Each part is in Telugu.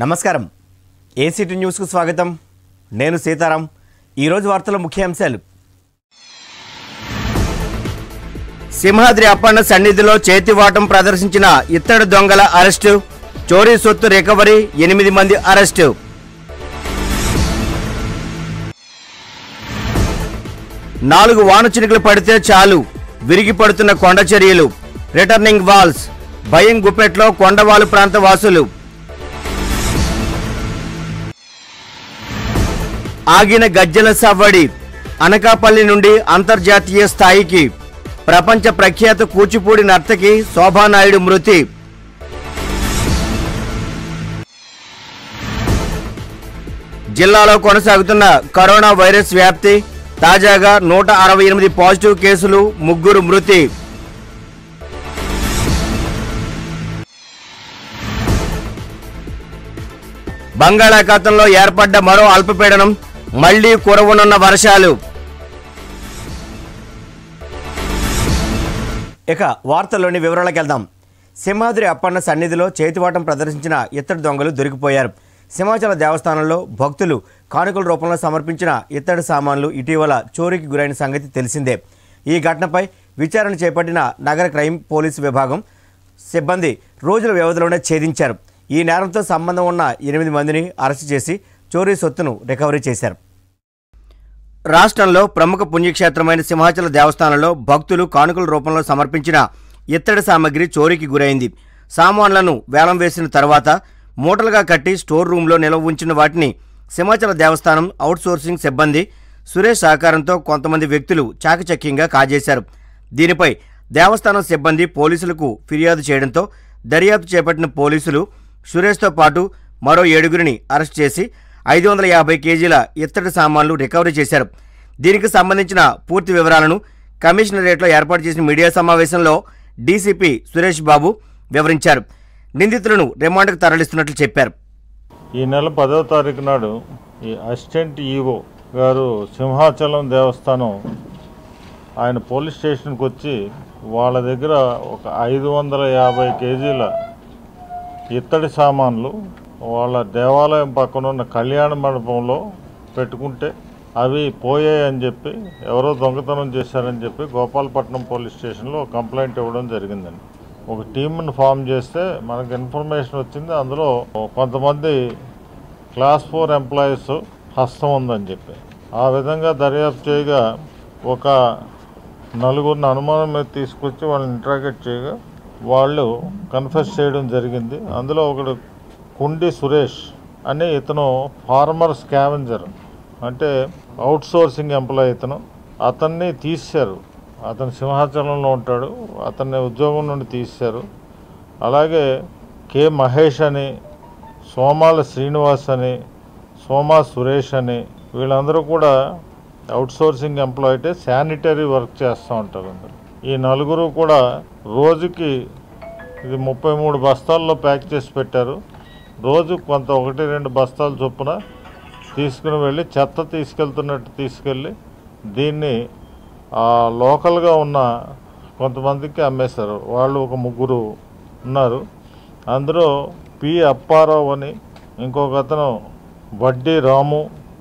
నమస్కారం ఏసీటీ న్యూస్కు స్వాగతం నేను సీతారాం ఈరోజు వార్తల ముఖ్యాంశాలు సింహాద్రి అప్పన్న సన్నిధిలో చేతివాటం ప్రదర్శించిన ఇత్తడి దొంగల అరెస్టు చోరీ సొత్తు రికవరీ ఎనిమిది మంది అరెస్టు నాలుగు వాన చినుకులు పడితే చాలు విరిగి పడుతున్న కొండ చర్యలు రిటర్నింగ్ వాల్స్ భయం గుప్పెట్లో కొండవాలు ప్రాంత వాసులు ఆగిన గజ్జల సవ్వడి అనకాపల్లి నుండి అంతర్జాతీయ స్థాయికి ప్రపంచ ప్రఖ్యాత కూచిపూడి నర్తకి శోభానాయుడు మృతి జిల్లాలో కొనసాగుతున్న కరోనా వైరస్ వ్యాప్తి తాజాగా నూట అరవై ఎనిమిది పాజిటివ్ కేసులు ముగ్గురు మృతి బంగాళాఖాతంలో ఏర్పడ్డ మరో అల్పపీడనం మళ్లీ కురవనున్న వర్షాలు ఇక వార్తల్లోని వివరాలకు వెళ్దాం సింహాద్రి అప్పన్న సన్నిధిలో చేతివాటం ప్రదర్శించిన ఇత్తడి దొంగలు దొరికిపోయారు సింహాచల దేవస్థానంలో భక్తులు కానుకల రూపంలో సమర్పించిన ఇత్తడి సామాన్లు ఇటీవల చోరీకి గురైన సంగతి తెలిసిందే ఈ ఘటనపై విచారణ చేపట్టిన నగర క్రైమ్ పోలీసు విభాగం సిబ్బంది రోజుల వ్యవధిలోనే ఛేదించారు ఈ నేరంతో సంబంధం ఉన్న ఎనిమిది మందిని అరెస్టు చేసి చోరీ సొత్తును రికవరీ చేశారు రాష్ట్రంలో ప్రముఖ పుణ్యక్షేత్రమైన సింహాచల దేవస్థానంలో భక్తులు కానుకల రూపంలో సమర్పించిన ఇత్తడి సామగ్రి చోరీకి గురైంది సామాన్లను వేలం వేసిన తర్వాత మూటలుగా కట్టి స్టోర్ రూంలో నిల్వ ఉంచిన వాటిని సింహాచల దేవస్థానం అవుట్సోర్సింగ్ సిబ్బంది సురేష్ సహకారంతో కొంతమంది వ్యక్తులు చాకచక్యంగా కాజేశారు దీనిపై దేవస్థానం సిబ్బంది పోలీసులకు ఫిర్యాదు చేయడంతో దర్యాప్తు చేపట్టిన పోలీసులు సురేష్తో పాటు మరో ఏడుగురిని అరెస్ట్ చేసి ఐదు వందల యాభై కేజీల ఇత్తడి సామాన్లు రికవరీ చేశారు దీనికి సంబంధించిన పూర్తి వివరాలను కమిషనరేట్లో ఏర్పాటు చేసిన మీడియా సమావేశంలో డీసీపీ సురేష్ బాబు వివరించారు నిందితులను రిమాండ్కు తరలిస్తున్నట్లు చెప్పారు ఈ నెల పదవ తారీఖు నాడు ఈ అసిస్టెంట్ ఈఓ గారు సింహాచలం దేవస్థానం ఆయన పోలీస్ స్టేషన్కి వచ్చి వాళ్ళ దగ్గర ఒక ఐదు వందల యాభై కేజీల ఇత్తడి సామాన్లు వాళ్ళ దేవాలయం పక్కన ఉన్న కళ్యాణ మండపంలో పెట్టుకుంటే అవి పోయాయని చెప్పి ఎవరో దొంగతనం చేశారని చెప్పి గోపాలపట్నం పోలీస్ స్టేషన్లో ఒక కంప్లైంట్ ఇవ్వడం జరిగిందండి ఒక టీంను ఫామ్ చేస్తే మనకు ఇన్ఫర్మేషన్ వచ్చింది అందులో కొంతమంది క్లాస్ ఫోర్ ఎంప్లాయీస్ హస్తం ఉందని చెప్పి ఆ విధంగా దర్యాప్తు చేయగా ఒక నలుగురిని అనుమానం మీద తీసుకొచ్చి వాళ్ళని ఇంట్రాగేట్ చేయగా వాళ్ళు కన్ఫెస్ చేయడం జరిగింది అందులో ఒకడు కుండి సురేష్ అని ఇతను ఫార్మర్ స్కావెంజర్ అంటే అవుట్ సోర్సింగ్ ఎంప్లాయ్ ఇతను అతన్ని తీశారు అతను సింహాచలంలో ఉంటాడు అతన్ని ఉద్యోగం నుండి తీశారు అలాగే కె మహేష్ అని సోమాల శ్రీనివాస్ అని సోమా సురేష్ అని వీళ్ళందరూ కూడా అవుట్ సోర్సింగ్ ఎంప్లాయ్ అయితే శానిటరీ వర్క్ చేస్తూ ఉంటారు అందరు ఈ నలుగురు కూడా రోజుకి ఇది ముప్పై మూడు బస్తాల్లో ప్యాక్ చేసి పెట్టారు రోజు కొంత ఒకటి రెండు బస్తాలు చొప్పున తీసుకుని వెళ్ళి చెత్త తీసుకెళ్తున్నట్టు తీసుకెళ్ళి దీన్ని ఆ లోకల్గా ఉన్న కొంతమందికి అమ్మేశారు వాళ్ళు ఒక ముగ్గురు ఉన్నారు అందులో పి అప్పారావు అని ఇంకొక అతను వడ్డీ రాము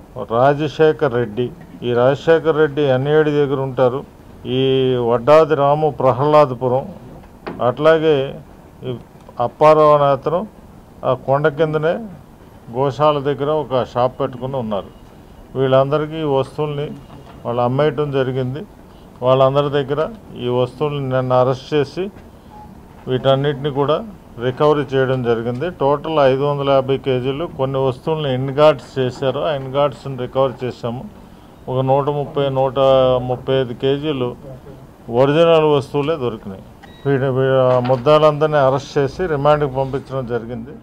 రాజశేఖర్ రెడ్డి ఈ రాజశేఖర్ రెడ్డి ఎన్ఏడి దగ్గర ఉంటారు ఈ వడ్డాది రాము ప్రహ్లాదపురం అట్లాగే ఈ అప్పారావు అనే అతను ఆ కొండ కిందనే గోశాల దగ్గర ఒక షాప్ పెట్టుకుని ఉన్నారు వీళ్ళందరికీ ఈ వస్తువుల్ని వాళ్ళు అమ్మేయటం జరిగింది వాళ్ళందరి దగ్గర ఈ వస్తువుల్ని నిన్న అరెస్ట్ చేసి వీటన్నిటిని కూడా రికవరీ చేయడం జరిగింది టోటల్ ఐదు వందల యాభై కేజీలు కొన్ని వస్తువులను ఎన్గార్డ్స్ చేశారు ఆ ఎన్గార్డ్స్ని రికవర్ చేశాము ఒక నూట ముప్పై నూట ముప్పై ఐదు కేజీలు ఒరిజినల్ వస్తువులే దొరికినాయి వీడి వీ- ముద్దాలందరినీ అరెస్ట్ చేసి రిమాండ్కి పంపించడం జరిగింది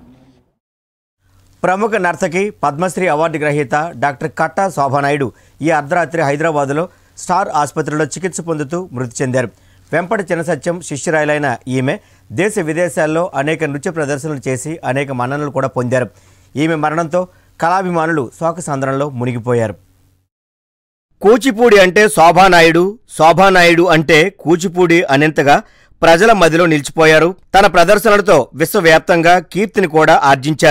ప్రముఖ నర్తకి పద్మశ్రీ అవార్డు గ్రహీత డాక్టర్ కట్టా శోభానాయుడు ఈ అర్ధరాత్రి హైదరాబాదులో స్టార్ ఆసుపత్రిలో చికిత్స పొందుతూ మృతి చెందారు వెంపటి చినసత్యం శిష్యురాయలైన ఈమె దేశ విదేశాల్లో అనేక నృత్య ప్రదర్శనలు చేసి అనేక మన్ననలు కూడా పొందారు ఈమె మరణంతో కళాభిమానులు శోకసంద్రంలో మునిగిపోయారు కూచిపూడి అంటే శోభానాయుడు శోభానాయుడు అంటే కూచిపూడి అనేంతగా ప్రజల మదిలో నిలిచిపోయారు తన ప్రదర్శనలతో విశ్వవ్యాప్తంగా కీర్తిని కూడా ఆర్జించారు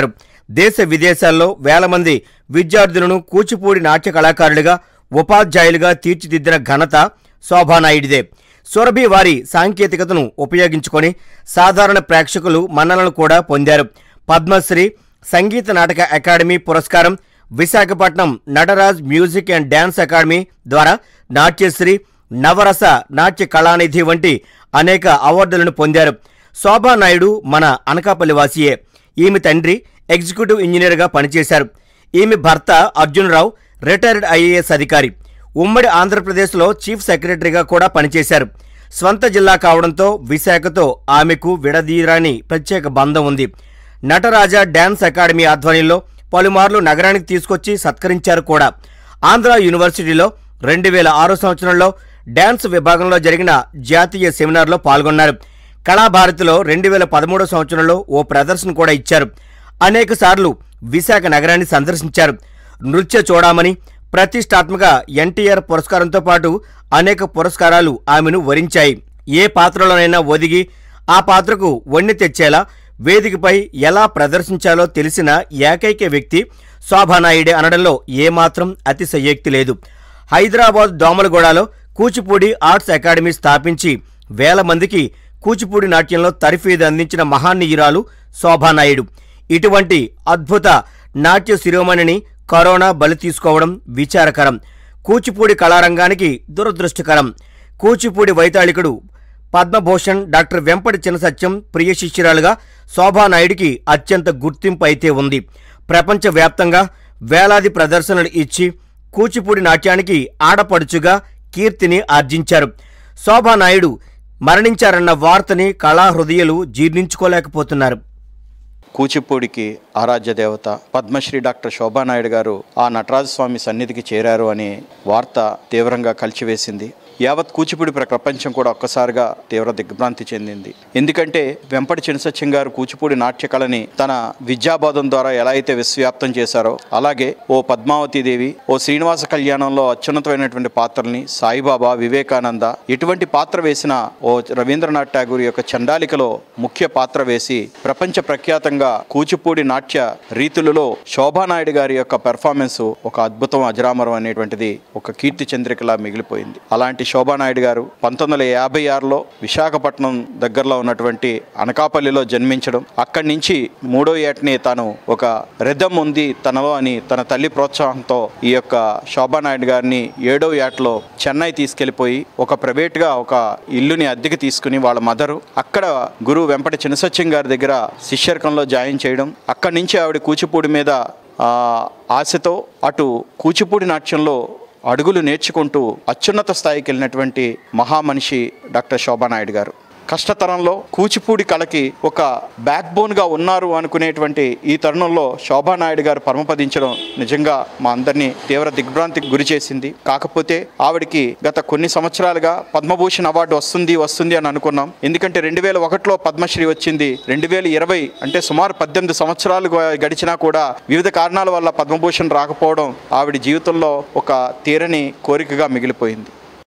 దేశ విదేశాల్లో వేల మంది విద్యార్థులను కూచిపూడి నాట్య కళాకారులుగా ఉపాధ్యాయులుగా తీర్చిదిద్దిన ఘనత శోభానాయుడిదే సురభి వారి సాంకేతికతను ఉపయోగించుకొని సాధారణ ప్రేక్షకులు మన్ననలు కూడా పొందారు పద్మశ్రీ సంగీత నాటక అకాడమీ పురస్కారం Visakhapatnam Nataraj music and dance academy ద్వారా నాట్యశ్రీ నవరస నాట్య కళానిధి వంటి అనేక అవార్డులను పొందారు శోభా నాయుడు మన అనకాపల్లి వాసియే ఈమె తండ్రి ఎగ్జిక్యూటివ్ ఇంజనీర్గా పనిచేశారు ఈమె భర్త అర్జునరావు రిటైర్డ్ ఐఏఎస్ అధికారి ఉమ్మడి ఆంధ్రప్రదేశ్లో చీఫ్ సెక్రటరీగా కూడా పనిచేశారు స్వంత జిల్లా కావడంతో విశాఖతో ఆమెకు విడదీరాని ప్రత్యేక బంధం ఉంది నటరాజ డ్యాన్స్ అకాడమీ ఆధ్వర్యంలో పలుమార్లు నగరానికి తీసుకొచ్చి సత్కరించారు కూడా ఆంధ్ర యూనివర్సిటీలో రెండు వేల ఆరో సంవత్సరంలో డ్యాన్స్ విభాగంలో జరిగిన జాతీయ సెమినార్లో పాల్గొన్నారు కళాభారతిలో రెండు వేల పదమూడో సంవత్సరంలో ఓ ప్రదర్శన కూడా ఇచ్చారు అనేక సార్లు విశాఖ నగరాన్ని సందర్శించారు నృత్య చూడమని ప్రతిష్టాత్మక ఎన్టీఆర్ పురస్కారంతో పాటు అనేక పురస్కారాలు ఆమెను వరించాయి ఏ పాత్రలోనైనా ఒదిగి ఆ పాత్రకు వన్నె తెచ్చేలా వేదికపై ఎలా ప్రదర్శించాలో తెలిసిన ఏకైక వ్యక్తి శోభానాయుడే అనడంలో ఏమాత్రం అతిశయోక్తి లేదు హైదరాబాద్ దోమలగూడలో కూచిపూడి ఆర్ట్స్ అకాడమీ స్థాపించి వేల మందికి కూచిపూడి నాట్యంలో తరఫీదు అందించిన మహానీయురాలు శోభానాయుడు ఇటువంటి అద్భుత నాట్య శిరోమణిని కరోనా బలి తీసుకోవడం విచారకరం కూచిపూడి కళారంగానికి దురదృష్టకరం కూచిపూడి వైతాళికుడు పద్మభూషణ్ డాక్టర్ వెంపటి చిన్నసత్యం ప్రియ శిష్యురాలుగా శోభానాయుడికి అత్యంత గుర్తింపు అయితే ఉంది ప్రపంచవ్యాప్తంగా వేలాది ప్రదర్శనలు ఇచ్చి కూచిపూడి నాట్యానికి ఆడపడుచుగా కీర్తిని ఆర్జించారు శోభానాయుడు మరణించారన్న వార్తని కళాహృదయులు జీర్ణించుకోలేకపోతున్నారు కూచిపూడికి ఆరాధ్య దేవత పద్మశ్రీ డాక్టర్ శోభానాయుడు గారు ఆ నటరాజ స్వామి సన్నిధికి చేరారు అనే వార్త తీవ్రంగా కలిచివేసింది యావత్ కూచిపూడి ప్ర- ప్రపంచం కూడా ఒక్కసారిగా తీవ్ర దిగ్భ్రాంతి చెందింది ఎందుకంటే వెంపటి చినసత్యం గారు కూచిపూడి నాట్య కళని తన విద్యాబోధం ద్వారా ఎలా అయితే విశ్వవ్యాప్తం చేశారో అలాగే ఓ పద్మావతి దేవి ఓ శ్రీనివాస కళ్యాణంలో అత్యున్నతమైనటువంటి పాత్రల్ని సాయిబాబా వివేకానంద ఎటువంటి పాత్ర వేసిన ఓ రవీంద్రనాథ్ ఠాగూర్ యొక్క చండాలికలో ముఖ్య పాత్ర వేసి ప్రపంచ ప్రఖ్యాతంగా కూచిపూడి నాట్య రీతులలో శోభానాయుడు గారి యొక్క పెర్ఫార్మెన్స్ ఒక అద్భుతం అజరామరం అనేటువంటిది ఒక కీర్తి చంద్రికలా మిగిలిపోయింది అలాంటి శోభానాయుడు గారు పంతొమ్మిది వందల యాభై ఆరులో విశాఖపట్నం దగ్గరలో ఉన్నటువంటి అనకాపల్లిలో జన్మించడం అక్కడి నుంచి మూడో ఏటని తాను ఒక రిధం ఉంది తనలో అని తన తల్లి ప్రోత్సాహంతో ఈ యొక్క శోభానాయుడు గారిని ఏడో ఏటలో చెన్నై తీసుకెళ్లిపోయి ఒక ప్రైవేట్గా ఒక ఇల్లుని అద్దెకి తీసుకుని వాళ్ళ మదరు అక్కడ గురువు వెంపటి చినసత్యం గారి దగ్గర శిష్యర్కంలో జాయిన్ చేయడం అక్కడి నుంచి ఆవిడ కూచిపూడి మీద ఆ, ఆశతో అటు కూచిపూడి నాట్యంలో అడుగులు నేర్చుకుంటూ అత్యున్నత స్థాయికి వెళ్ళినటువంటి మహామనిషి డాక్టర్ శోభానాయుడు గారు కష్టతరంలో కూచిపూడి కళకి ఒక బ్యాక్ బోన్గా ఉన్నారు అనుకునేటువంటి ఈ తరుణంలో శోభానాయుడు గారు పరమపదించడం నిజంగా మా అందరినీ తీవ్ర దిగ్భ్రాంతికి గురి చేసింది కాకపోతే ఆవిడకి గత కొన్ని సంవత్సరాలుగా పద్మభూషణ్ అవార్డు వస్తుంది వస్తుంది అని అనుకున్నాం ఎందుకంటే రెండు వేల ఒకటిలో పద్మశ్రీ వచ్చింది రెండు వేల ఇరవై అంటే సుమారు పద్దెనిమిది సంవత్సరాలు గ- గడిచినా కూడా వివిధ కారణాల వల్ల పద్మభూషణ్ రాకపోవడం ఆవిడ జీవితంలో ఒక తీరని కోరికగా మిగిలిపోయింది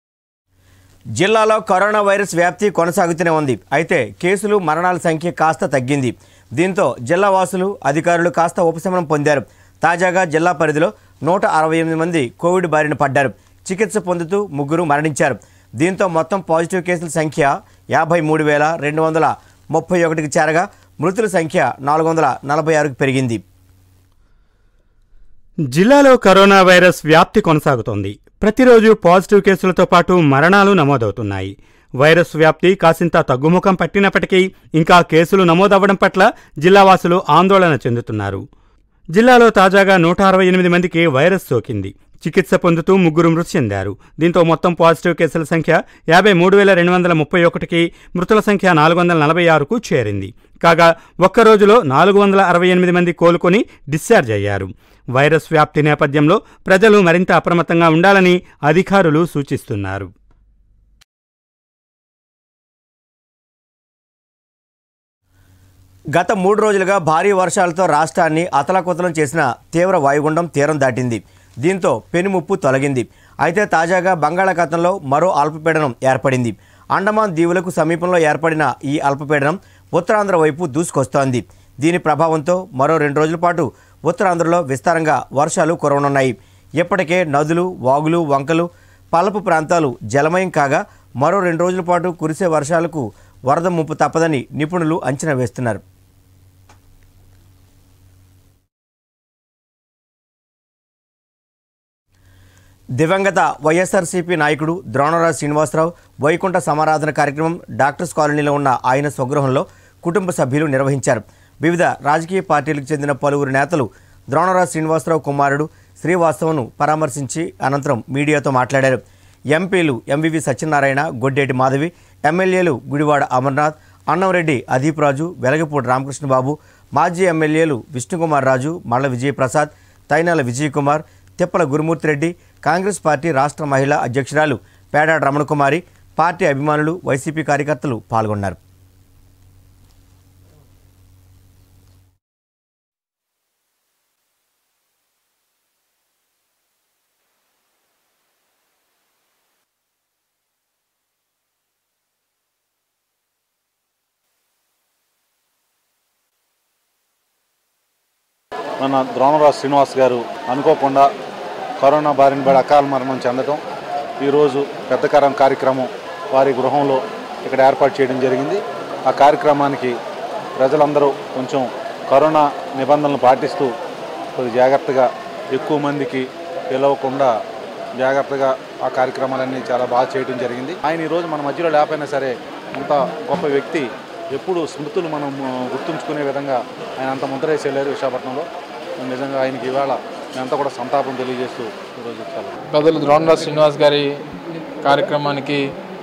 జిల్లాలో కరోనా వైరస్ వ్యాప్తి కొనసాగుతూనే ఉంది అయితే కేసులు మరణాల సంఖ్య కాస్త తగ్గింది దీంతో జిల్లా వాసులు అధికారులు కాస్త ఉపశమనం పొందారు తాజాగా జిల్లా పరిధిలో నూట అరవై ఎనిమిది మంది కోవిడ్ బారిన పడ్డారు చికిత్స పొందుతూ ముగ్గురు మరణించారు దీంతో మొత్తం పాజిటివ్ కేసుల సంఖ్య యాభై మూడు వేల రెండు వందల ముప్పై ఒకటికి చేరగా మృతుల సంఖ్య నాలుగు వందల నలభై ఆరుకు పెరిగింది జిల్లాలో కరోనా వైరస్ వ్యాప్తి కొనసాగుతోంది ప్రతిరోజు పాజిటివ్ కేసులతో పాటు మరణాలు నమోదవుతున్నాయి వైరస్ వ్యాప్తి కాసింత తగ్గుముఖం పట్టినప్పటికీ ఇంకా కేసులు నమోదవ్వడం పట్ల జిల్లావాసులు ఆందోళన చెందుతున్నారు జిల్లాలో తాజాగా నూట అరవై ఎనిమిది మందికి వైరస్ సోకింది చికిత్స పొందుతూ ముగ్గురు మృతి చెందారు దీంతో మొత్తం పాజిటివ్ కేసుల సంఖ్య యాభై మూడు వేల రెండు వందల ముప్పై ఒకటికి మృతుల సంఖ్య నాలుగు వందల నలభై ఆరుకు చేరింది కాగా ఒక్క రోజులో నాలుగు వందల అరవై ఎనిమిది మంది కోలుకొని డిశ్చార్జ్ అయ్యారు వైరస్ వ్యాప్తి నేపథ్యంలో ప్రజలు మరింత అప్రమత్తంగా ఉండాలని అధికారులు సూచిస్తున్నారు గత మూడు రోజులుగా భారీ వర్షాలతో రాష్ట్రాన్ని అతలాకుతలం చేసిన తీవ్ర వాయుగుండం తీరం దాటింది దీంతో పెనుముప్పు తొలగింది అయితే తాజాగా బంగాళాఖాతంలో మరో అల్పపీడనం ఏర్పడింది అండమాన్ దీవులకు సమీపంలో ఏర్పడిన ఈ అల్పపీడనం ఉత్తరాంధ్ర వైపు దూసుకొస్తోంది దీని ప్రభావంతో మరో రెండు రోజుల పాటు ఉత్తరాంధ్రలో విస్తారంగా వర్షాలు కురవనున్నాయి ఇప్పటికే నదులు వాగులు వంకలు పల్లపు ప్రాంతాలు జలమయం కాగా మరో రెండు రోజుల పాటు కురిసే వర్షాలకు వరద ముప్పు తప్పదని నిపుణులు అంచనా వేస్తున్నారు దివంగత వైఎస్ఆర్సీపీ నాయకుడు ద్రోణరాజు శ్రీనివాసరావు వైకుంఠ సమారాధన కార్యక్రమం డాక్టర్స్ కాలనీలో ఉన్న ఆయన స్వగృహంలో కుటుంబ సభ్యులు నిర్వహించారు వివిధ రాజకీయ పార్టీలకు చెందిన పలువురు నేతలు ద్రోణరాజు శ్రీనివాసరావు కుమారుడు శ్రీవాస్తవను పరామర్శించి అనంతరం మీడియాతో మాట్లాడారు ఎంపీలు ఎంవివి సత్యనారాయణ గొడ్డేటి మాధవి ఎమ్మెల్యేలు గుడివాడ అమర్నాథ్ అన్నంరెడ్డి అదీప్ రాజు వెలగపూడి రామకృష్ణబాబు మాజీ ఎమ్మెల్యేలు విష్ణుకుమార్ రాజు మల్ల విజయప్రసాద్ తైనాల విజయకుమార్ తిప్పల గురుమూర్తిరెడ్డి కాంగ్రెస్ పార్టీ రాష్ట్ర మహిళా అధ్యక్షురాలు పేడాడ రమణకుమారి పార్టీ అభిమానులు వైసీపీ కార్యకర్తలు పాల్గొన్నారు మన ద్రోణరాజు శ్రీనివాస్ గారు అనుకోకుండా కరోనా బారిన పడి అకాల మరణం చెందడం ఈరోజు పెద్దకరం కార్యక్రమం వారి గృహంలో ఇక్కడ ఏర్పాటు చేయడం జరిగింది ఆ కార్యక్రమానికి ప్రజలందరూ కొంచెం కరోనా నిబంధనలు పాటిస్తూ కొద్ది జాగ్రత్తగా ఎక్కువ మందికి పిలవకుండా జాగ్రత్తగా ఆ కార్యక్రమాలన్నీ చాలా బాగా చేయడం జరిగింది ఆయన ఈరోజు మన మధ్యలో లేకపోయినా సరే అంత గొప్ప వ్యక్తి ఎప్పుడు స్మృతులు మనం ఆ, గుర్తుంచుకునే విధంగా ఆయన అంత ముద్రేసి వెళ్ళారు విశాఖపట్నంలో నిజంగా ఆయనకి ఇవాళ మేమంతా కూడా సంతాపం తెలియజేస్తూ ఈరోజు చాలా పెద్దలు ద్రోణరాజ్ శ్రీనివాస్ గారి కార్యక్రమానికి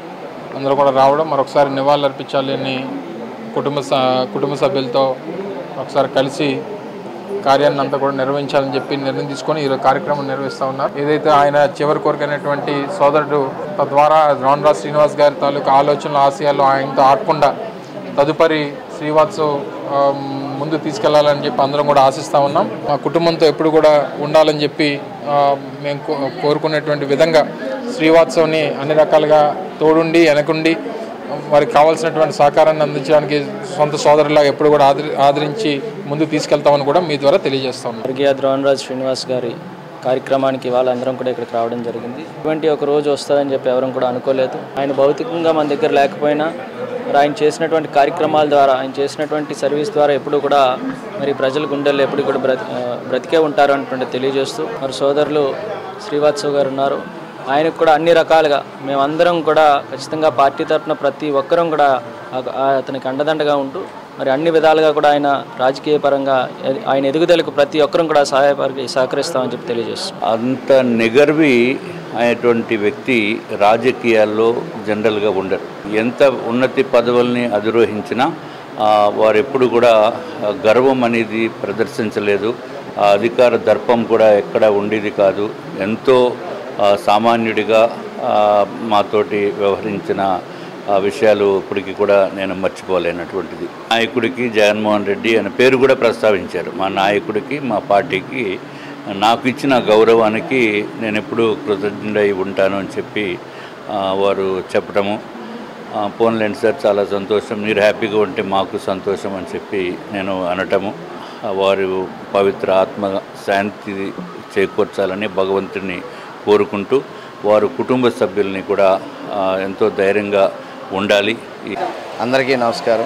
అందరూ కూడా రావడం మరొకసారి నివాళులు అర్పించాలి అని కుటుంబ స- కుటుంబ సభ్యులతో ఒకసారి కలిసి కార్యాన్ని అంతా కూడా నిర్వహించాలని చెప్పి నిర్ణయం తీసుకొని ఈ కార్యక్రమం నిర్వహిస్తూ ఉన్నారు ఏదైతే ఆయన చివరి కోరికైనటువంటి సోదరుడు తద్వారా ద్రోణరాజ్ శ్రీనివాస్ గారి తాలూకు ఆలోచనలు ఆశయాలు ఆయనతో ఆడకుండా తదుపరి శ్రీవాత్సవ్ ఆ, ముందు తీసుకెళ్లాలని చెప్పి అందరం కూడా ఆశిస్తూ ఉన్నాం మా కుటుంబంతో ఎప్పుడు కూడా ఉండాలని చెప్పి ఆ, మేము కో- కోరుకునేటువంటి విధంగా శ్రీవాత్సవ్ని అన్ని రకాలుగా తోడుండి వెనకుండి వారికి కావాల్సినటువంటి సహకారాన్ని అందించడానికి సొంత సోదరులా ఎప్పుడు కూడా ఆదరి ఆదరించి ముందుకు తీసుకెళ్తామని కూడా మీ ద్వారా తెలియజేస్తాం స్వర్గీయ ద్రోణరాజ్ శ్రీనివాస్ గారి కార్యక్రమానికి వాళ్ళందరం కూడా ఇక్కడికి రావడం జరిగింది ఇటువంటి ఒక రోజు వస్తుందని చెప్పి ఎవరం కూడా అనుకోలేదు ఆయన భౌతికంగా మన దగ్గర లేకపోయినా మరి ఆయన చేసినటువంటి కార్యక్రమాల ద్వారా ఆయన చేసినటువంటి సర్వీస్ ద్వారా ఎప్పుడు కూడా మరి ప్రజల గుండెల్లో ఎప్పుడు కూడా బ్రతి ఆ, బ్రతికే ఉంటారు అన్నటువంటి తెలియజేస్తూ మరి సోదరులు శ్రీవాత్సవ్ గారు ఉన్నారు ఆయనకు కూడా అన్ని రకాలుగా మేమందరం కూడా ఖచ్చితంగా పార్టీ తరఫున ప్రతి ఒక్కరం కూడా ఆ- ఆ అతనికి అండదండగా ఉంటూ మరి అన్ని విధాలుగా కూడా ఆయన రాజకీయ పరంగా ఎ- ఆయన ఎదుగుదలకు ప్రతి ఒక్కరం కూడా సహాయపరి సహకరిస్తామని చెప్పి తెలియజేస్తాం అంత నిగర్వి అయినటువంటి వ్యక్తి రాజకీయాల్లో జనరల్గా ఉండరు ఎంత ఉన్నతి పదవుల్ని అధిరోహించినా ఆ, వారు ఎప్పుడు కూడా ఆ, గర్వం అనేది ప్రదర్శించలేదు ఆ అధికార దర్పం కూడా ఎక్కడ ఉండేది కాదు ఎంతో ఆ, సామాన్యుడిగా ఆ, మాతోటి వ్యవహరించిన ఆ విషయాలు ఇప్పటికీ కూడా నేను మర్చిపోలేనటువంటిది నాయకుడికి జగన్మోహన్ రెడ్డి అనే పేరు కూడా ప్రస్తావించారు మా నాయకుడికి మా పార్టీకి నాకు ఇచ్చిన గౌరవానికి నేను ఎప్పుడూ కృతజ్ఞుడై ఉంటాను అని చెప్పి ఆ, వారు చెప్పడము ఆ, పోన్లేండి సార్ చాలా సంతోషం మీరు హ్యాపీగా ఉంటే మాకు సంతోషం అని చెప్పి నేను అనటము ఆ, వారు పవిత్ర ఆత్మ శాంతి చేకూర్చాలని భగవంతుని కోరుకుంటూ వారు కుటుంబ సభ్యుల్ని కూడా ఆ, ఎంతో ధైర్యంగా ఉండాలి ఈ అందరికీ నమస్కారం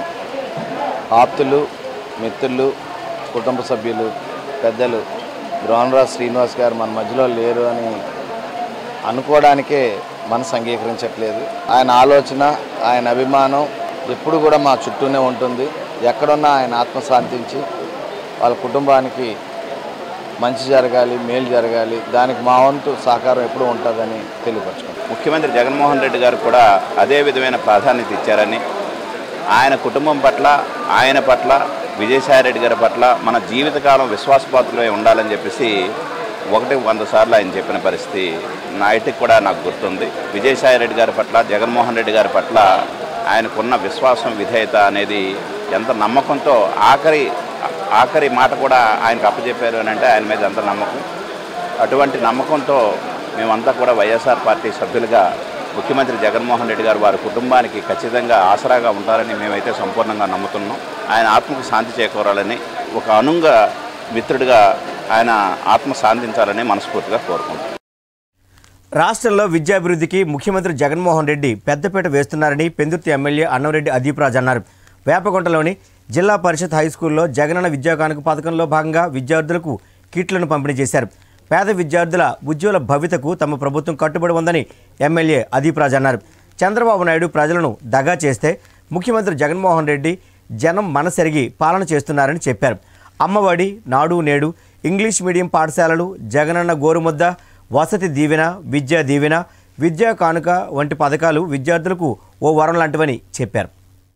ఆప్తులు మిత్రులు కుటుంబ సభ్యులు పెద్దలు ద్రోణరాజ్ శ్రీనివాస్ గారు మన మధ్యలో లేరు అని అనుకోవడానికే మనసు అంగీకరించట్లేదు ఆయన ఆలోచన ఆయన అభిమానం ఎప్పుడు కూడా మా చుట్టూనే ఉంటుంది ఎక్కడున్నా ఆయన ఆత్మ శాంతించి వాళ్ళ కుటుంబానికి మంచి జరగాలి మేలు జరగాలి దానికి మా వంతు సహకారం ఎప్పుడూ ఉంటుందని తెలియపరచుకుంటాం ముఖ్యమంత్రి జగన్మోహన్ రెడ్డి గారు కూడా అదే విధమైన ప్రాధాన్యత ఇచ్చారని ఆయన కుటుంబం పట్ల ఆయన పట్ల విజయసాయిరెడ్డి గారి పట్ల మన జీవితకాలం విశ్వాసపాత్రులై ఉండాలని చెప్పేసి ఒకటి వంద సార్లు ఆయన చెప్పిన పరిస్థితి నాటికి కూడా నాకు గుర్తుంది విజయసాయిరెడ్డి గారి పట్ల జగన్మోహన్ రెడ్డి గారి పట్ల ఆయనకున్న విశ్వాసం విధేయత అనేది ఎంత నమ్మకంతో ఆఖరి ఆఖరి మాట కూడా ఆయనకు అప్పచెప్పారు అని అంటే ఆయన మీద ఎంత నమ్మకం అటువంటి నమ్మకంతో మేమంతా కూడా వైఎస్ఆర్ పార్టీ సభ్యులుగా ముఖ్యమంత్రి జగన్మోహన్ రెడ్డి గారు వారి కుటుంబానికి ఖచ్చితంగా ఆసరాగా ఉంటారని మేమైతే సంపూర్ణంగా నమ్ముతున్నాం ఆయన ఆత్మకు శాంతి చేకూరాలని ఒక అనుంగ మిత్రుడిగా ఆయన ఆత్మ శాంతించాలని మనస్ఫూర్తిగా కోరుకుంటున్నాం రాష్ట్రంలో విద్యాభివృద్ధికి ముఖ్యమంత్రి జగన్మోహన్ రెడ్డి పెద్దపీట వేస్తున్నారని పెందుర్తి ఎమ్మెల్యే అన్నంరెడ్డి అదీప్రాజ్ అన్నారు వేపకొంటలోని జిల్లా పరిషత్ హై స్కూల్లో జగనన్న విద్యా కానుక పథకంలో భాగంగా విద్యార్థులకు కిట్లను పంపిణీ చేశారు పేద విద్యార్థుల ఉజ్వల భవితకు తమ ప్రభుత్వం కట్టుబడి ఉందని ఎమ్మెల్యే అదీప్రాజ్ అన్నారు చంద్రబాబు నాయుడు ప్రజలను దగా చేస్తే ముఖ్యమంత్రి జగన్మోహన్ రెడ్డి జనం మనసెరిగి పాలన చేస్తున్నారని చెప్పారు అమ్మఒడి నాడు నేడు ఇంగ్లీష్ మీడియం పాఠశాలలు జగనన్న గోరుముద్ద వసతి దీవెన విద్యా దీవెన విద్యా కానుక వంటి పథకాలు విద్యార్థులకు ఓ వరం లాంటివని చెప్పారు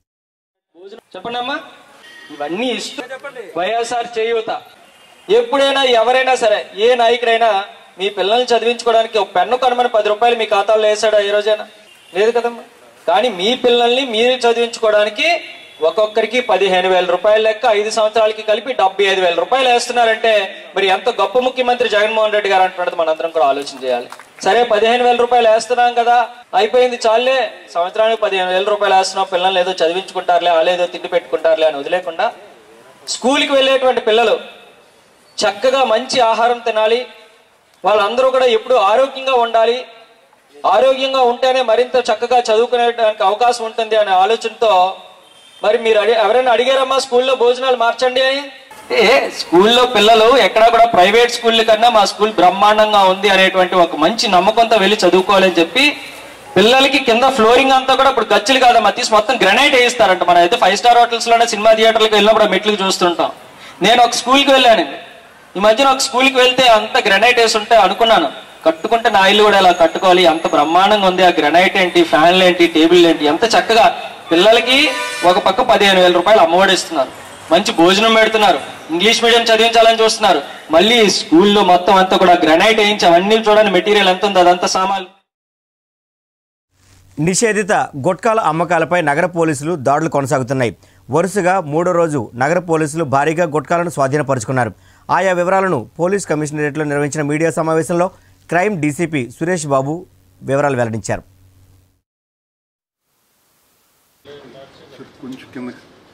చెప్పండి అమ్మా ఇవన్నీ ఇస్తూ వైఎస్ఆర్ చేయూత ఎప్పుడైనా ఎవరైనా సరే ఏ నాయకుడైనా మీ పిల్లల్ని చదివించుకోవడానికి ఒక పెన్ను కొనమని పది రూపాయలు మీ ఖాతాలో వేసాడా ఏ రోజైనా లేదు కదమ్మా కానీ మీ పిల్లల్ని మీరు చదివించుకోవడానికి ఒక్కొక్కరికి పదిహేను వేల రూపాయల లెక్క ఐదు సంవత్సరాలకి కలిపి డెబ్బై ఐదు వేల రూపాయలు వేస్తున్నారంటే మరి ఎంత గొప్ప ముఖ్యమంత్రి జగన్మోహన్ రెడ్డి గారు అంటున్నది మనందరం కూడా ఆలోచన చేయాలి సరే పదిహేను వేల రూపాయలు వేస్తున్నాం కదా అయిపోయింది చాలే సంవత్సరానికి పదిహేను వేల రూపాయలు వేస్తున్నాం పిల్లల్ని ఏదో చదివించుకుంటారులే వాళ్ళేదో తిండి పెట్టుకుంటారులే అని వదిలేకుండా స్కూల్కి వెళ్ళేటువంటి పిల్లలు చక్కగా మంచి ఆహారం తినాలి వాళ్ళందరూ కూడా ఎప్పుడు ఆరోగ్యంగా ఉండాలి ఆరోగ్యంగా ఉంటేనే మరింత చక్కగా చదువుకునేటానికి అవకాశం ఉంటుంది అనే ఆలోచనతో మరి మీరు అడి ఎవరైనా అడిగారమ్మా స్కూల్లో భోజనాలు మార్చండి అని ఏ స్కూల్లో పిల్లలు ఎక్కడా కూడా ప్రైవేట్ స్కూల్ కన్నా మా స్కూల్ బ్రహ్మాండంగా ఉంది అనేటువంటి ఒక మంచి నమ్మకంతో వెళ్ళి చదువుకోవాలని చెప్పి పిల్లలకి కింద ఫ్లోరింగ్ అంతా కూడా ఇప్పుడు గచ్చులు కాదమ్మా తీసి మొత్తం గ్రనైట్ వేయిస్తారంట మనం అయితే ఫైవ్ స్టార్ హోటల్స్ లోనే సినిమా థియేటర్లకు వెళ్ళినప్పుడు ఆ మెట్లకు చూస్తుంటాం నేను ఒక స్కూల్కి వెళ్ళానండి ఈ మధ్యన ఒక స్కూల్కి వెళ్తే అంత గ్రనైట్ వేసి ఉంటే అనుకున్నాను కట్టుకుంటే నా ఇల్లు కూడా ఇలా కట్టుకోవాలి అంత బ్రహ్మాండంగా ఉంది ఆ గ్రనైట్ ఏంటి ఫ్యాన్లు ఏంటి టేబుల్ ఏంటి ఎంత చక్కగా పిల్లలకి ఒక పక్క పదిహేను వేల రూపాయలు అమ్మఒడి ఇస్తున్నారు మంచి భోజనం పెడుతున్నారు ఇంగ్లీష్ మీడియం చదివించాలని చూస్తున్నారు మళ్ళీ స్కూల్లో మొత్తం అంతా కూడా గ్రనైట్ వేయించి అవన్నీ చూడండి మెటీరియల్ ఎంత ఉందో అదంతా సామాన్లు నిషేధిత గుట్కాల అమ్మకాలపై నగర పోలీసులు దాడులు కొనసాగుతున్నాయి వరుసగా మూడో రోజు నగర పోలీసులు భారీగా గుట్కాలను స్వాధీనపరుచుకున్నారు ఆయా వివరాలను పోలీస్ కమిషనరేట్లో నిర్వహించిన మీడియా సమావేశంలో క్రైమ్ డీసీపీ సురేష్ బాబు వివరాలు వెల్లడించారు కొంచెం కింద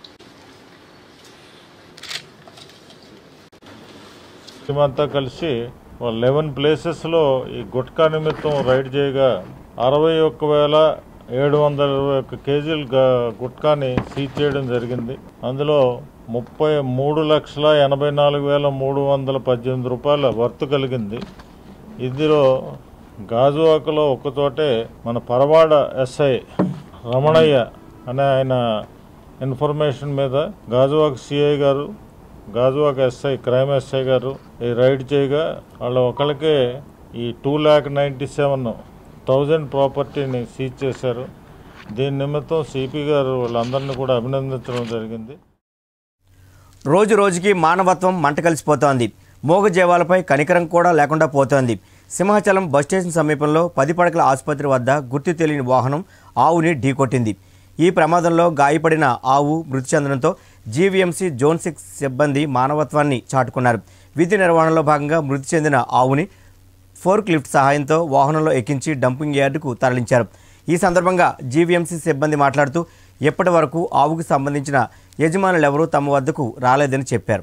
మేమంతా కలిసి లెవెన్ ప్లేసెస్లో ఈ గుట్కా నిమిత్తం రైడ్ చేయగా అరవై ఒక్క వేల ఏడు వందల ఇరవై ఒక్క కేజీల గ- గుట్కాని సీజ్ చేయడం జరిగింది అందులో ముప్పై మూడు లక్షల ఎనభై నాలుగు వేల మూడు వందల పద్దెనిమిది రూపాయల వర్త్ కలిగింది ఇందులో గాజువాకలో ఒక్కచోటే మన పరవాడ ఎస్ఐ రమణయ్య అనే ఆయన ఇన్ఫర్మేషన్ మీద గాజువాక సిఐ గారు గాజువాక ఎస్ఐ క్రైమ్ ఎస్ఐ గారు ఈ రైడ్ చేయగా వాళ్ళ ఒకళ్ళకే ఈ two lakh ninety seven thousand ప్రాపర్టీని సీజ్ చేశారు దీని నిమిత్తం సిపి గారు వాళ్ళందరినీ కూడా అభినందించడం జరిగింది రోజు రోజుకి మానవత్వం మంట కలిసిపోతోంది మోగజీవాలపై కనికరం కూడా లేకుండా పోతోంది సింహాచలం బస్ స్టేషన్ సమీపంలో పది పడకల ఆసుపత్రి వద్ద గుర్తు తెలియని వాహనం ఆవుని ఢీకొట్టింది ఈ ప్రమాదంలో గాయపడిన ఆవు మృతి చెందడంతో జీవీఎంసీ జోన్ సిక్స్ సిబ్బంది మానవత్వాన్ని చాటుకున్నారు విధి నిర్వహణలో భాగంగా మృతి చెందిన ఆవుని ఫోర్క్ లిఫ్ట్ సహాయంతో వాహనంలో ఎక్కించి డంపింగ్ యార్డుకు తరలించారు ఈ సందర్భంగా జీవీఎంసీ సిబ్బంది మాట్లాడుతూ ఇప్పటి వరకు ఆవుకు సంబంధించిన యజమానులెవరూ తమ వద్దకు రాలేదని చెప్పారు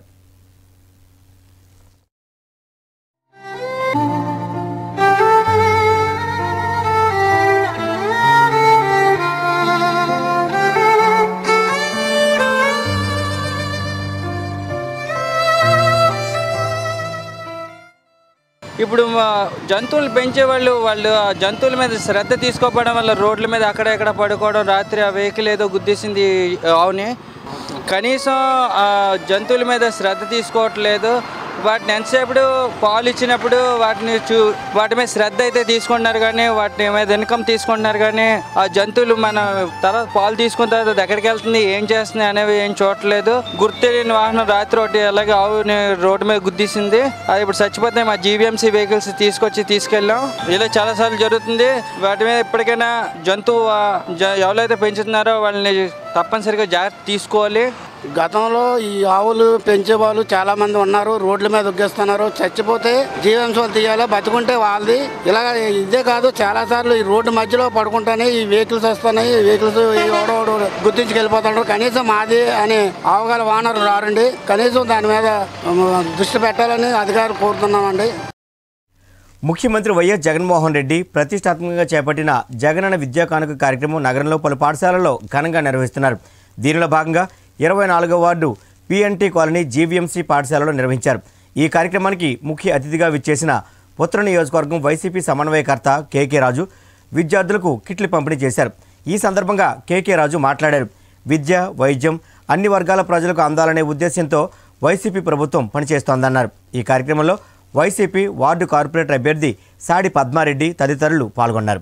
ఇప్పుడు మా జంతువులు పెంచే వాళ్ళు వాళ్ళు ఆ జంతువుల మీద శ్రద్ధ తీసుకోకపోవడం వల్ల రోడ్ల మీద అక్కడ ఇక్కడ పడుకోవడం రాత్రి ఆ వెహికల్ ఏదో గుద్దేసింది ఆవుని కనీసం ఆ జంతువుల మీద శ్రద్ధ తీసుకోవట్లేదు వాటిని ఎంతసేపు పాలు ఇచ్చినప్పుడు వాటిని చూ వాటి మీద శ్రద్ధ అయితే తీసుకుంటున్నారు కానీ వాటి మీద ఇన్కమ్ తీసుకుంటున్నారు కానీ ఆ జంతువులు మన తర్వాత పాలు తీసుకున్న తర్వాత అది ఎక్కడికి వెళ్తుంది ఏం చేస్తుంది అనేవి ఏం చూడట్లేదు గుర్తు తెలియని వాహనం రాత్రి ఒకటి అలాగే ఆవుని రోడ్డు మీద గుద్దేసింది అది ఇప్పుడు చచ్చిపోతే మా జీవీఎంసీ వెహికల్స్ తీసుకొచ్చి తీసుకెళ్ళాం ఇలా చాలా సార్లు జరుగుతుంది వాటి మీద ఇప్పటికైనా జంతువు ఆ, జ- ఎవరైతే పెంచుతున్నారో వాళ్ళని తప్పనిసరిగా జాగ్రత్త తీసుకోవాలి గతంలో ఈ ఆవులు పెంచే వాళ్ళు చాలా మంది ఉన్నారు రోడ్ల మీద ఉగ్గేస్తున్నారు చచ్చిపోతే జీవాంశాలు తీయాలి బతుకుంటే వాళ్ళది ఇలా ఇదే కాదు చాలా సార్లు ఈ రోడ్డు మధ్యలో పడుకుంటానే ఈ వెహికల్స్ వస్తున్నాయి ఈ వెహికల్స్ ఎవడోడు గుర్తించుకు వెళ్ళిపోతున్నారు కనీసం మాది అని అవగాహన వానరు రారండి కనీసం దాని మీద ఉమ్, దృష్టి పెట్టాలని అధికారులు కోరుతున్నామండి ముఖ్యమంత్రి వైఎస్ జగన్మోహన్ రెడ్డి ప్రతిష్టాత్మకంగా చేపట్టిన జగనన్న విద్యా కానుక కార్యక్రమం నగరంలో పలు పాఠశాలల్లో ఘనంగా నిర్వహిస్తున్నారు దీనిలో భాగంగా ఇరవై నాలుగో వార్డు పిఎన్టీ కాలనీ జీవీఎంసీ పాఠశాలలో నిర్వహించారు ఈ కార్యక్రమానికి ముఖ్య అతిథిగా విచ్చేసిన ఉత్తర నియోజకవర్గం వైసీపీ సమన్వయకర్త కేకే రాజు విద్యార్థులకు కిట్లు పంపిణీ చేశారు ఈ సందర్భంగా కేకే రాజు మాట్లాడారు విద్య వైద్యం అన్ని వర్గాల ప్రజలకు అందాలనే ఉద్దేశంతో వైసీపీ ప్రభుత్వం పనిచేస్తోందన్నారు ఈ కార్యక్రమంలో వైసీపీ వార్డు కార్పొరేటర్ అభ్యర్థి సాడి పద్మారెడ్డి తదితరులు పాల్గొన్నారు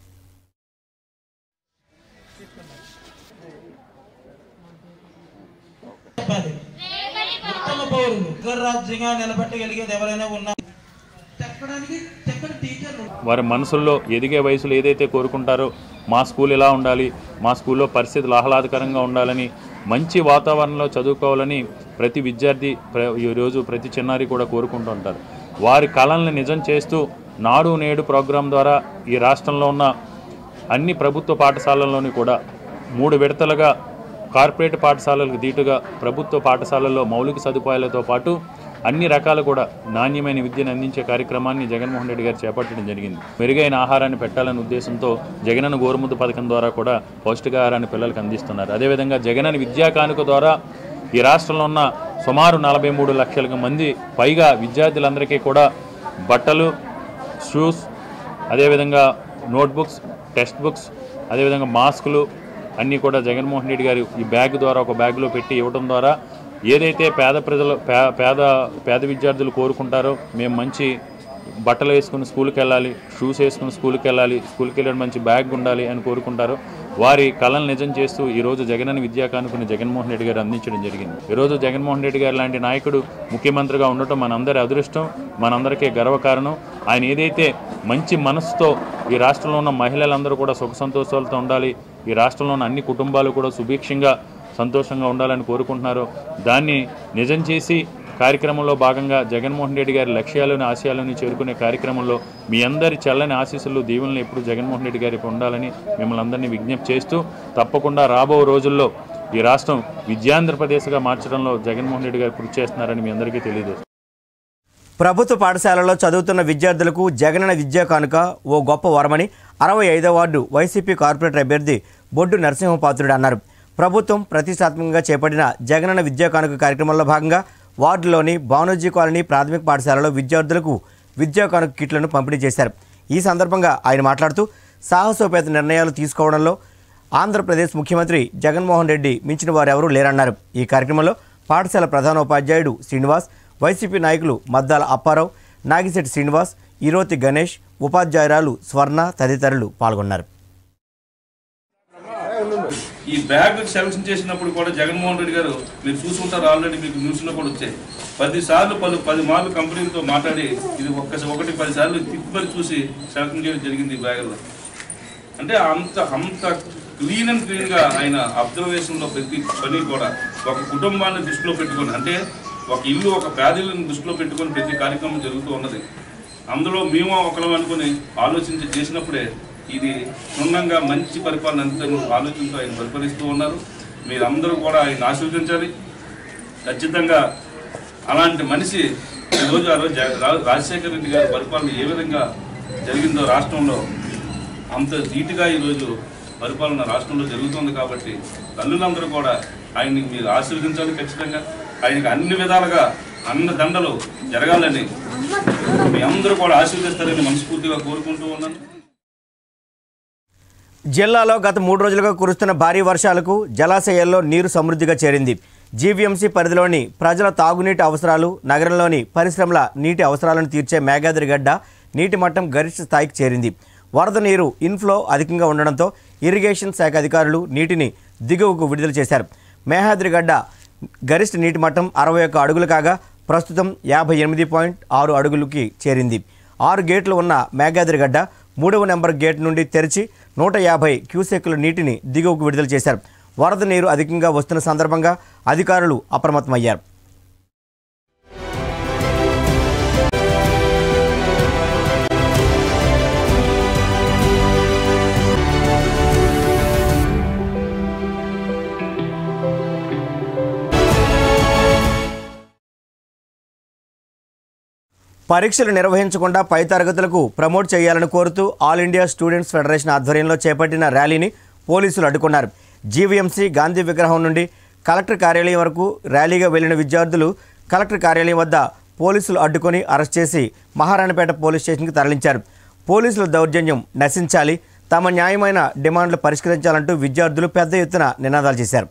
ఉత్తమ పౌరులు అగ్రరాజ్యంగా నిలబెట్టగలిగేది ఎవరైనా ఉన్నారు చెప్పడానికి చెప్పని టీచర్లు వారి మనసుల్లో ఎదిగే వయసులో ఏదైతే కోరుకుంటారో మా స్కూల్ ఎలా ఉండాలి మా స్కూల్లో పరిస్థితులు ఆహ్లాదకరంగా ఉండాలని మంచి వాతావరణంలో చదువుకోవాలని ప్రతి విద్యార్థి ప్ర- ఈరోజు ప్రతి చిన్నారి కూడా కోరుకుంటూ ఉంటారు వారి కళల్ని నిజం చేస్తూ నాడు నేడు ప్రోగ్రాం ద్వారా ఈ రాష్ట్రంలో ఉన్న అన్ని ప్రభుత్వ పాఠశాలల్లోని కూడా మూడు విడతలుగా కార్పొరేట్ పాఠశాలలకు దీటుగా ప్రభుత్వ పాఠశాలల్లో మౌలిక సదుపాయాలతో పాటు అన్ని రకాల కూడా నాణ్యమైన విద్యను అందించే కార్యక్రమాన్ని జగన్మోహన్ రెడ్డి గారు చేపట్టడం జరిగింది మెరుగైన ఆహారాన్ని పెట్టాలనే ఉద్దేశంతో జగనన్న గోరుముద్ద పథకం ద్వారా కూడా పౌష్టికాహారాన్ని పిల్లలకు అందిస్తున్నారు అదేవిధంగా జగనన్న విద్యా కానుక ద్వారా ఈ రాష్ట్రంలో ఉన్న సుమారు నలభై మూడు లక్షల మంది పైగా విద్యార్థులందరికీ కూడా బట్టలు షూస్ అదేవిధంగా నోట్బుక్స్ టెక్స్ట్ బుక్స్ అదేవిధంగా మాస్కులు అన్నీ కూడా జగన్మోహన్ రెడ్డి గారు ఈ బ్యాగ్ ద్వారా ఒక బ్యాగ్లో పెట్టి ఇవ్వడం ద్వారా ఏదైతే పేద ప్రజలు పే- పేద పేద విద్యార్థులు కోరుకుంటారో మేము మంచి బట్టలు వేసుకుని స్కూల్కి వెళ్ళాలి షూస్ వేసుకుని స్కూల్కి వెళ్ళాలి స్కూల్కి వెళ్ళడం మంచి బ్యాగ్ ఉండాలి అని కోరుకుంటారు వారి కళను నిజం చేస్తూ ఈరోజు జగనన్న విద్యా కానుకని జగన్మోహన్ రెడ్డి గారు అందించడం జరిగింది ఈరోజు జగన్మోహన్ రెడ్డి గారు లాంటి నాయకుడు ముఖ్యమంత్రిగా ఉండటం మనందరి అదృష్టం మనందరికీ గర్వకారణం ఆయన ఏదైతే మంచి మనసుతో ఈ రాష్ట్రంలో ఉన్న మహిళలందరూ కూడా సుఖ సంతోషాలతో ఉండాలి ఈ రాష్ట్రంలో ఉన్న అన్ని కుటుంబాలు కూడా సుభిక్షంగా సంతోషంగా ఉండాలని కోరుకుంటున్నారు దాన్ని నిజం చేసి కార్యక్రమంలో భాగంగా జగన్మోహన్ రెడ్డి గారి లక్ష్యాలను ఆశయాలను చేరుకునే కార్యక్రమంలో మీ అందరి చల్లని ఆశీస్సులు దీవెనలు ఎప్పుడు జగన్మోహన్ రెడ్డి గారికి ఉండాలని మిమ్మల్ని అందరినీ విజ్ఞప్తి చేస్తూ తప్పకుండా రాబో రోజుల్లో ఈ రాష్ట్రం విద్యాంధ్రప్రదేశ్గా మార్చడంలో జగన్మోహన్ రెడ్డి గారు కృషి చేస్తున్నారని మీ అందరికీ తెలియదు ప్రభుత్వ పాఠశాలలో చదువుతున్న విద్యార్థులకు జగనన్న విద్యా కానుక ఓ గొప్ప వరమని అరవై ఐదో వార్డు వైసీపీ కార్పొరేటర్ అభ్యర్థి బొడ్డు నరసింహపాత్రుడు అన్నారు ప్రభుత్వం ప్రతిష్టాత్మకంగా చేపట్టిన జగనన్న విద్యా కానుక కార్యక్రమంలో భాగంగా వార్డులోని బానోజీ కాలనీ ప్రాథమిక పాఠశాలలో విద్యార్థులకు విద్యా కానుక కిట్లను పంపిణీ చేశారు ఈ సందర్భంగా ఆయన మాట్లాడుతూ సాహసోపేత నిర్ణయాలు తీసుకోవడంలో ఆంధ్రప్రదేశ్ ముఖ్యమంత్రి జగన్మోహన్ రెడ్డి మించిన వారెవరూ లేరన్నారు ఈ కార్యక్రమంలో పాఠశాల ప్రధానోపాధ్యాయుడు శ్రీనివాస్ వైసీపీ నాయకులు మద్దాల అప్పారావు నాగిశెట్టి శ్రీనివాస్ ఈరోతి గణేష్ ఉపాధ్యాయురాలు స్వర్ణ తదితరులు పాల్గొన్నారు ఈ బ్యాగ్ సెలక్షన్ చేసినప్పుడు కూడా జగన్మోహన్ రెడ్డి గారు మీరు చూసుకుంటారు ఆల్రెడీ మీకు న్యూస్లో కూడా వచ్చాయి పది సార్లు పలు పది మార్లు కంపెనీలతో మాట్లాడి ఇది ఒక్కసారి ఒకటి పది సార్లు తిప్పి చూసి సెలక్షన్ చేయడం జరిగింది ఈ బ్యాగులో అంటే అంత అంత క్లీన్ అండ్ క్లీన్గా ఆయన అబ్జర్వేషన్లో ప్రతి పని కూడా ఒక కుటుంబాన్ని దృష్టిలో పెట్టుకొని అంటే ఒక ఇల్లు ఒక పేదలను దృష్టిలో పెట్టుకొని ప్రతి కార్యక్రమం జరుగుతూ ఉన్నది అందులో మేము ఒకరం అనుకుని ఆలోచించి చేసినప్పుడే ఇది క్షుణ్ణంగా మంచి పరిపాలన అంతా ఆలోచనతో ఆయన పరిపాలిస్తూ ఉన్నారు మీరందరూ కూడా ఆయన ఆశీర్వదించాలి ఖచ్చితంగా అలాంటి మనిషి ఈరోజు ఆ రోజు జగ- రా- రాజశేఖర రెడ్డి గారి పరిపాలన ఏ విధంగా జరిగిందో రాష్ట్రంలో అంత ధీటుగా ఈరోజు పరిపాలన రాష్ట్రంలో జరుగుతుంది కాబట్టి తల్లులందరూ కూడా ఆయన్ని మీరు ఆశీర్వదించాలి ఖచ్చితంగా ఆయనకి అన్ని విధాలుగా అన్న దండలు జరగాలని మీ అందరూ కూడా ఆశీర్వదిస్తారని మనస్ఫూర్తిగా కోరుకుంటూ ఉన్నాను జిల్లాలో గత మూడు రోజులుగా కురుస్తున్న భారీ వర్షాలకు జలాశయాల్లో నీరు సమృద్ధిగా చేరింది జీవీఎంసీ పరిధిలోని ప్రజల తాగునీటి అవసరాలు నగరంలోని పరిశ్రమల నీటి అవసరాలను తీర్చే మేఘాద్రి గడ్డ నీటి మట్టం గరిష్ట స్థాయికి చేరింది వరద నీరు ఇన్ఫ్లో అధికంగా ఉండడంతో ఇరిగేషన్ శాఖ అధికారులు నీటిని దిగువకు విడుదల చేశారు మేఘాద్రి గడ్డ గరిష్ట నీటి మట్టం అరవై ఒక్క అడుగులు కాగా ప్రస్తుతం యాభై ఎనిమిది పాయింట్ ఆరు అడుగులకి చేరింది ఆరు గేట్లు ఉన్న మేఘాద్రి గడ్డ మూడవ నెంబర్ గేట్ నుండి తెరిచి నూట యాభై క్యూసెక్కుల నీటిని దిగువకు విడుదల చేశారు వరద నీరు అధికంగా వస్తున్న సందర్భంగా అధికారులు అప్రమత్తమయ్యారు పరీక్షలు నిర్వహించకుండా పై తరగతులకు ప్రమోట్ చేయాలని కోరుతూ ఆల్ ఇండియా స్టూడెంట్స్ ఫెడరేషన్ ఆధ్వర్యంలో చేపట్టిన ర్యాలీని పోలీసులు అడ్డుకున్నారు జీవీఎంసీ గాంధీ విగ్రహం నుండి కలెక్టర్ కార్యాలయం వరకు ర్యాలీగా వెళ్లిన విద్యార్థులు కలెక్టర్ కార్యాలయం వద్ద పోలీసులు అడ్డుకొని అరెస్ట్ చేసి మహారాణిపేట పోలీస్ స్టేషన్కి తరలించారు పోలీసుల దౌర్జన్యం నశించాలి తమ న్యాయమైన డిమాండ్లు పరిష్కరించాలంటూ విద్యార్థులు పెద్ద ఎత్తున నినాదాలు చేశారు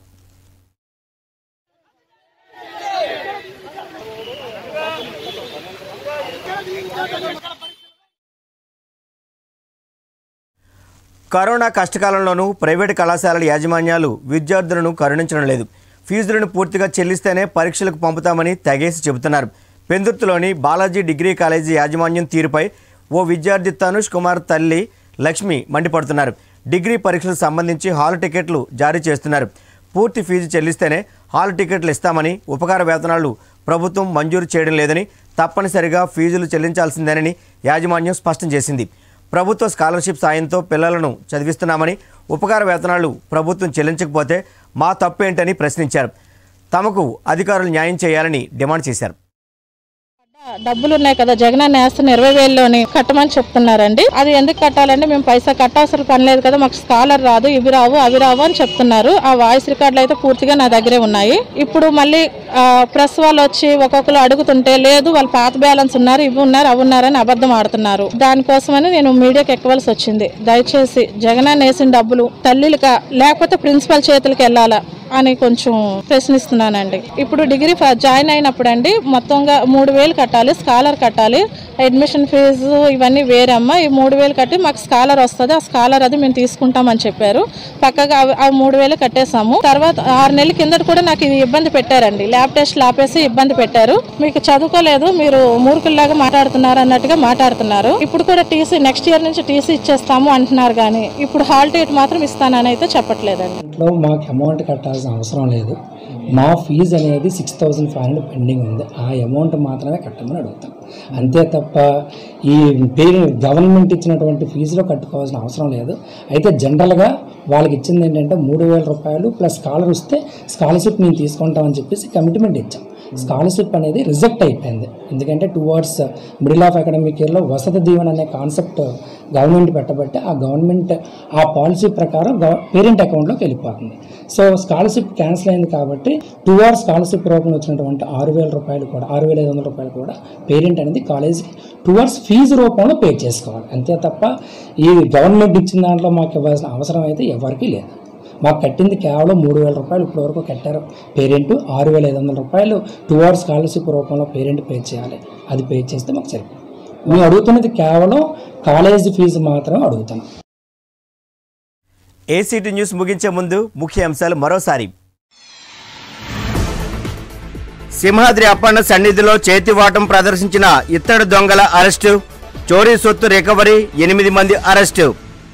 కరోనా కష్టకాలంలోనూ ప్రైవేటు కళాశాలల యాజమాన్యాలు విద్యార్థులను కరుణించడం లేదు ఫీజులను పూర్తిగా చెల్లిస్తేనే పరీక్షలకు పంపుతామని తెగేసి చెబుతున్నారు పెందుర్తిలోని బాలాజీ డిగ్రీ కాలేజీ యాజమాన్యం తీరుపై ఓ విద్యార్థి తనుష్ కుమార్ తల్లి లక్ష్మి మండిపడుతున్నారు డిగ్రీ పరీక్షలకు సంబంధించి హాల్ టికెట్లు జారీ చేస్తున్నారు పూర్తి ఫీజు చెల్లిస్తేనే హాల్ టికెట్లు ఇస్తామని ఉపకార వేతనాలు ప్రభుత్వం మంజూరు చేయడం లేదని తప్పనిసరిగా ఫీజులు చెల్లించాల్సిందేనని యాజమాన్యం స్పష్టం చేసింది ప్రభుత్వ స్కాలర్షిప్ సాయంతో పిల్లలను చదివిస్తున్నామని ఉపకార వేతనాలు ప్రభుత్వం చెల్లించకపోతే మా తప్పేంటని ప్రశ్నించారు తమకు అధికారులు న్యాయం చేయాలని డిమాండ్ చేశారు డబ్బులు ఉన్నాయి కదా జగనన్న వేస్తున్న ఇరవై వేలలోని కట్టమని చెప్తున్నారండి అది ఎందుకు కట్టాలంటే మేము పైసా కట్టాల్సిన పని లేదు కదా మాకు స్కాలర్ రాదు ఇవి రావు అవి రావు అని చెప్తున్నారు ఆ వాయిస్ రికార్డులు అయితే పూర్తిగా నా దగ్గరే ఉన్నాయి ఇప్పుడు మళ్ళీ ప్రెస్ వాళ్ళు వచ్చి ఒక్కొక్కరు అడుగుతుంటే లేదు వాళ్ళు పాత బ్యాలెన్స్ ఉన్నారు ఇవి ఉన్నారు అవి ఉన్నారని అబద్ధం ఆడుతున్నారు దానికోసమని నేను మీడియాకి ఎక్కవలసి వచ్చింది దయచేసి జగనన్న వేసిన డబ్బులు తల్లిగా లేకపోతే ప్రిన్సిపల్ చేతులకు వెళ్ళాలా అని కొంచెం ప్రశ్నిస్తున్నానండి ఇప్పుడు డిగ్రీ ఫ- జాయిన్ అయినప్పుడు అండి మొత్తంగా మూడు వేలు కట్టాలి స్కాలర్ కట్టాలి అడ్మిషన్ ఫీజు ఇవన్నీ వేరమ్మా ఈ మూడు వేలు కట్టి మాకు స్కాలర్ వస్తుంది ఆ స్కాలర్ అది మేము తీసుకుంటామని చెప్పారు పక్కగా అవి- ఆ మూడు వేలు కట్టేసాము తర్వాత ఆరు నెలల కిందట కూడా నాకు ఇది ఇబ్బంది పెట్టారండి ల్యాబ్ టెస్ట్లు ఆపేసి ఇబ్బంది పెట్టారు మీకు చదువుకోలేదు మీరు మూర్ఖుల్లాగా మాట్లాడుతున్నారు అన్నట్టుగా మాట్లాడుతున్నారు ఇప్పుడు కూడా టీసీ నెక్స్ట్ ఇయర్ నుంచి టీసీ ఇచ్చేస్తాము అంటున్నారు కానీ ఇప్పుడు హాల్ టికెట్ మాత్రం ఇస్తానని అయితే చెప్పట్లేదండి లో మాకు అమౌంట్ కట్టాల్సిన అవసరం లేదు మా ఫీజు అనేది six thousand five hundred pending ఉంది ఆ అమౌంట్ మాత్రమే కట్టమని అడుగుతాం అంతే తప్ప ఈ పేరు గవర్నమెంట్ ఇచ్చినటువంటి ఫీజులో కట్టుకోవాల్సిన అవసరం లేదు అయితే జనరల్గా వాళ్ళకి ఇచ్చింది ఏంటంటే మూడు వేల రూపాయలు ప్లస్ స్కాలర్ వస్తే స్కాలర్షిప్ మేము తీసుకుంటామని చెప్పేసి కమిట్మెంట్ ఇచ్చాం స్కాలర్షిప్ అనేది రిజెక్ట్ అయిపోయింది ఎందుకంటే two hours middle of academic ఇయర్లో వసతి దీవెన అనే కాన్సెప్ట్ గవర్నమెంట్ పెట్టబట్టి ఆ గవర్నమెంట్ ఆ పాలసీ ప్రకారం పేరెంట్ అకౌంట్లోకి వెళ్ళిపోతుంది సో స్కాలర్షిప్ క్యాన్సిల్ అయింది కాబట్టి టూ అవర్స్ స్కాలర్షిప్ రూపంలో వచ్చినటువంటి ఆరు వేల రూపాయలు కూడా ఆరు వేల ఐదు వందల రూపాయలు కూడా పేరెంట్ అనేది కాలేజీకి టూ అవర్స్ ఫీజు రూపంలో పే చేసుకోవాలి అంతే తప్ప ఈ గవర్నమెంట్ ఇచ్చిన దాంట్లో మాకు ఇవ్వాల్సిన అవసరం అయితే ఎవరికీ లేదు మాకు కట్టింది కేవలం మూడు వేల రూపాయలు ఇప్పటివరకు కట్టారు పేరెంట్ ఆరు వేల ఐదు వందల రూపాయలు టూ అవర్స్ స్కాలర్షిప్ రూపంలో పేరెంట్ పే చేయాలి అది పే చేస్తే మాకు సరిపోతుంది మేము అడుగుతున్నది కేవలం కాలేజీ ఫీజు మాత్రమే అడుగుతున్నాం ఏసీటీ న్యూస్ ముగించే ముందు ముఖ్య అంశాలు మరోసారి సింహాద్రి అప్పన్న సన్నిధిలో చేతివాటం ప్రదర్శించిన ఇత్తడి దొంగల అరెస్టు చోరీ సొత్తు రికవరీ ఎనిమిది మంది అరెస్టు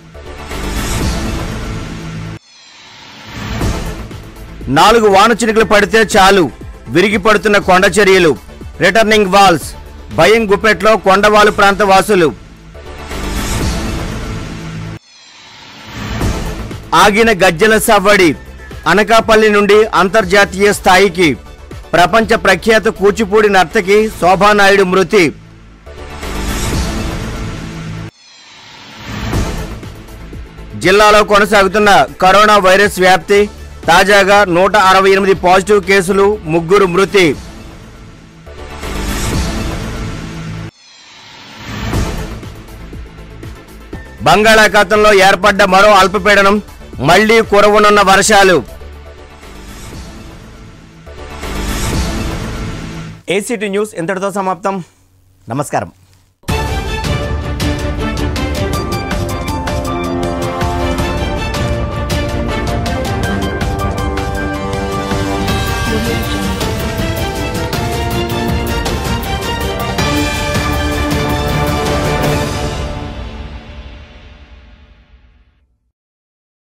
నాలుగు వాన చినుకులు పడితే చాలు విరిగి పడుతున్న కొండ చర్యలు రిటర్నింగ్ వాల్స్ భయం గుప్పెట్లో కొండవాలు ప్రాంత వాసులు ఆగిన గజ్జల సవ్వడి అనకాపల్లి నుండి అంతర్జాతీయ స్థాయికి ప్రపంచ ప్రఖ్యాత కూచిపూడి నర్తకి శోభానాయుడు మృతి జిల్లాలో కొనసాగుతున్న కరోనా వైరస్ వ్యాప్తి తాజాగా నూట అరవై ఎనిమిది పాజిటివ్ కేసులు ముగ్గురు మృతి బంగాళాఖాతంలో ఏర్పడ్డ మరో అల్పపీడనం మళ్లీ కురవనున్న వర్షాలు ఏసీటీ న్యూస్ ఇంతటితో సమాప్తం నమస్కారం